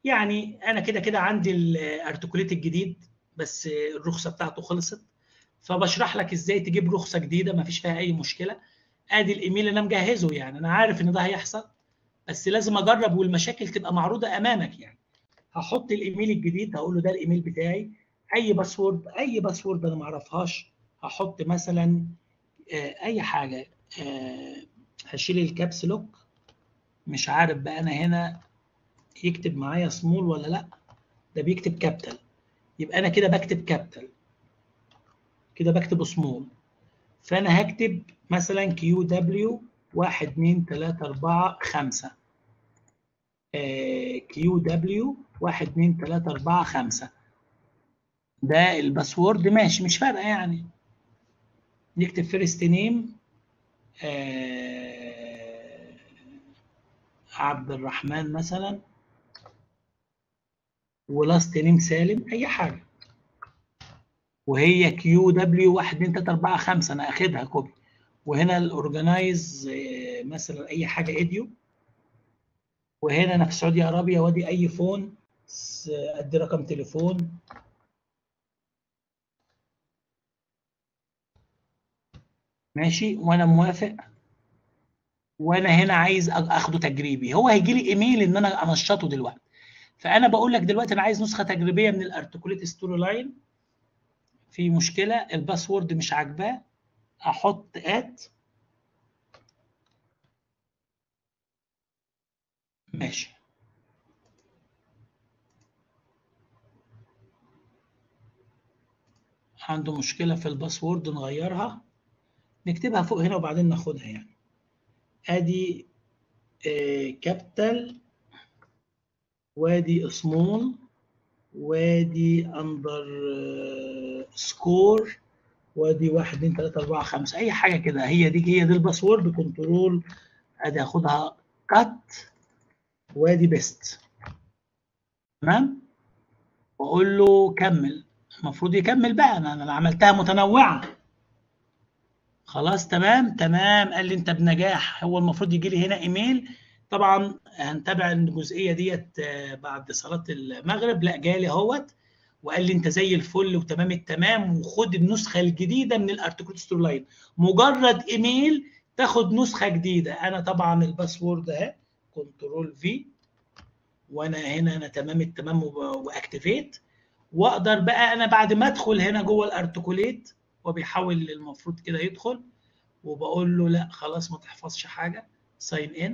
يعني انا كده كده عندي الارتكوليت الجديد بس الرخصه بتاعته خلصت فبشرح لك ازاي تجيب رخصه جديده ما فيش فيها اي مشكله ادي الايميل اللي انا مجهزه يعني انا عارف ان ده هيحصل بس لازم اجرب والمشاكل تبقى معروضه امامك يعني هحط الايميل الجديد هقول له ده الايميل بتاعي اي باسورد اي باسورد انا ما اعرفهاش هحط مثلا اي حاجه هشيل الكابس لوك مش عارف بقى انا هنا يكتب معايا سمول ولا لا ده بيكتب كابيتال يبقى انا كده بكتب كابيتال كده بكتب سمول فانا هكتب مثلا كيو دبليو 1 2 3 4 5 كيو دبليو 1 2 3 4 5 ده الباسورد ماشي مش فارقه يعني نكتب فيرست نيم آه عبد الرحمن مثلا ولاست نيم سالم اي حاجه وهي كيو دبليو 1 2 3 4 5 انا اخدها كوبي وهنا الاورجنايز مثلا اي حاجه ايديو وهنا انا في سعودي عربيا وادي اي فون ادي رقم تليفون ماشي وانا موافق وانا هنا عايز اخده تجريبي هو هيجي لي ايميل ان انا انشطه دلوقتي فانا بقول لك دلوقتي انا عايز نسخه تجريبيه من الارتكوليت ستوري لاين في مشكله الباسورد مش عاجباه احط ات ماشي عنده مشكله في الباسورد نغيرها نكتبها فوق هنا وبعدين ناخدها يعني ادي كابيتال وادي سمول وادي اندر سكور وادي 1 2 3 4 5 اي حاجه كده هي دي هي دي الباسورد كنترول ادي اخدها كات وادي بيست تمام واقول له كمل المفروض يكمل بقى انا انا عملتها متنوعه خلاص تمام تمام قال لي انت بنجاح هو المفروض يجي لي هنا ايميل طبعا هنتابع الجزئيه ديت بعد صلاه المغرب لا جالي اهوت وقال لي انت زي الفل وتمام التمام وخد النسخه الجديده من الارتكل ستور لاين مجرد ايميل تاخد نسخه جديده انا طبعا الباسورد اهي كنترول في وانا هنا انا تمام التمام واكتيفيت واقدر بقى انا بعد ما ادخل هنا جوه الارتكوليت وبيحاول المفروض كده يدخل وبقول له لا خلاص ما تحفظش حاجه ساين ان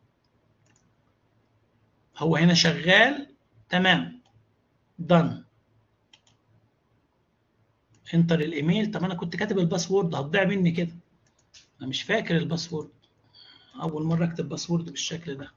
هو هنا شغال تمام دن انتر الايميل طب انا كنت كاتب الباسورد هتضيع مني كده انا مش فاكر الباسورد اول مره اكتب باسورد بالشكل ده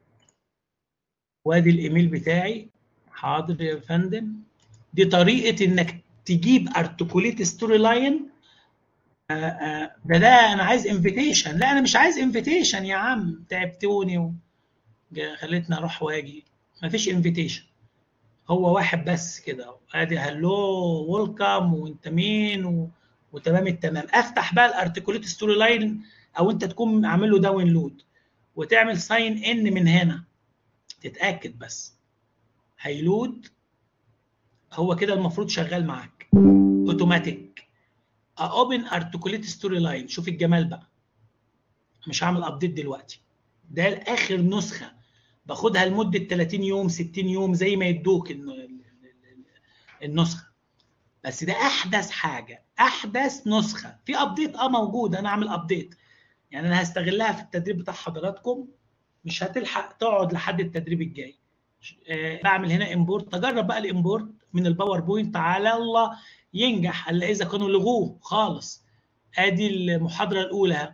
وادي الايميل بتاعي حاضر يا فندم دي طريقه انك تجيب ارتكوليت ستوري لاين ده ده انا عايز انفيتيشن لا انا مش عايز انفيتيشن يا عم تعبتوني و... خليتني اروح واجي مفيش انفيتيشن هو واحد بس كده ادي هلو ويلكم وانت مين و... وتمام التمام افتح بقى الارتكوليت ستوري لاين او انت تكون عامل له داونلود وتعمل ساين ان من هنا تتاكد بس هيلود هو كده المفروض شغال معاك اوتوماتيك اوبن ارتكوليت ستوري لاين شوف الجمال بقى مش هعمل ابديت دلوقتي ده اخر نسخه باخدها لمده 30 يوم 60 يوم زي ما يدوك النسخه بس ده احدث حاجه احدث نسخه في ابديت اه موجود انا اعمل ابديت يعني انا هستغلها في التدريب بتاع حضراتكم مش هتلحق تقعد لحد التدريب الجاي آه بعمل هنا امبورت تجرب بقى الامبورت من الباوربوينت على الله ينجح الا اذا كانوا لغوه خالص ادي المحاضره الاولى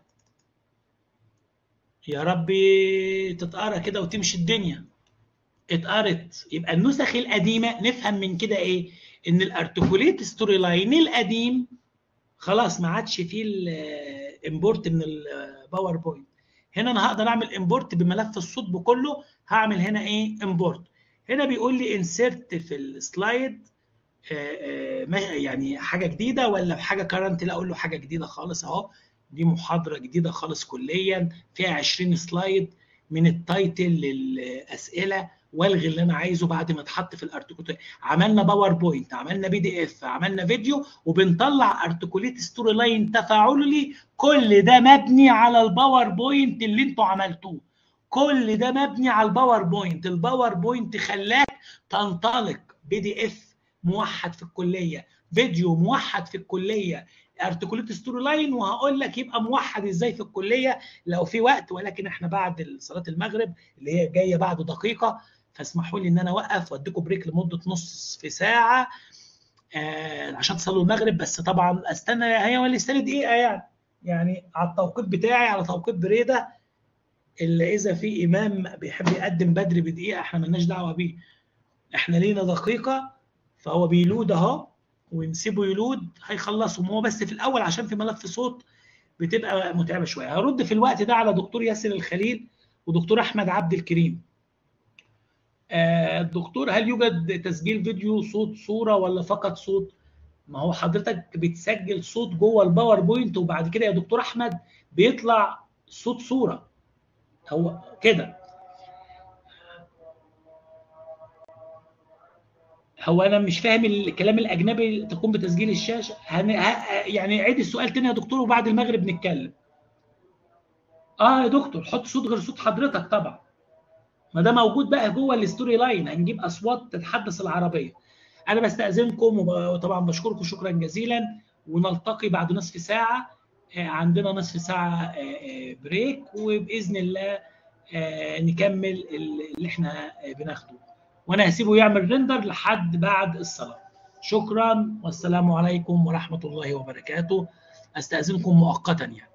يا ربي تتقرا كده وتمشي الدنيا اتقرت يبقى النسخ القديمه نفهم من كده ايه ان الارتكوليت ستوري لاين القديم خلاص ما عادش فيه الامبورت من الباوربوينت هنا انا هقدر اعمل امبورت بملف الصوت بكله هعمل هنا ايه امبورت هنا بيقول لي انسرت في السلايد يعني حاجه جديده ولا في حاجه كرنت لا اقول له حاجه جديده خالص اهو دي محاضره جديده خالص كليا فيها 20 سلايد من التايتل للاسئله والغي اللي انا عايزه بعد ما اتحط في الارتكوليت عملنا باوربوينت عملنا بي دي اف عملنا فيديو وبنطلع ارتكوليت ستوري لاين تفاعلي كل ده مبني على الباوربوينت اللي انتوا عملتوه كل ده مبني على الباوربوينت الباوربوينت خلاك تنطلق بي دي اف موحد في الكليه فيديو موحد في الكليه ارتكوليت ستوري لاين وهقول لك يبقى موحد ازاي في الكليه لو في وقت ولكن احنا بعد صلاه المغرب اللي هي جايه بعد دقيقه فاسمحوا لي ان انا اوقف واديكم بريك لمده نص في ساعه آه عشان تصلوا المغرب بس طبعا استنى هي ولا استنى دقيقه يعني يعني على التوقيت بتاعي على توقيت بريده الا اذا في امام بيحب يقدم بدري بدقيقه احنا ملناش دعوه بيه احنا لينا دقيقه فهو بيلود اهو ونسيبه يلود هيخلصهم هو بس في الاول عشان في ملف صوت بتبقى متعبه شويه هرد في الوقت ده على دكتور ياسر الخليل ودكتور احمد عبد الكريم الدكتور هل يوجد تسجيل فيديو صوت صوره ولا فقط صوت ما هو حضرتك بتسجل صوت جوه الباوربوينت وبعد كده يا دكتور احمد بيطلع صوت صوره هو كده هو انا مش فاهم الكلام الاجنبي تقوم بتسجيل الشاشه هن... ه... يعني عيد السؤال تاني يا دكتور وبعد المغرب نتكلم اه يا دكتور حط صوت غير صوت حضرتك طبعا ما ده موجود بقى جوه الستوري لاين هنجيب اصوات تتحدث العربيه انا بستاذنكم وطبعا بشكركم شكرا جزيلا ونلتقي بعد نصف ساعه عندنا نصف ساعه بريك وباذن الله نكمل اللي احنا بناخده وانا هسيبه يعمل ريندر لحد بعد الصلاه شكرا والسلام عليكم ورحمه الله وبركاته استاذنكم مؤقتا يعني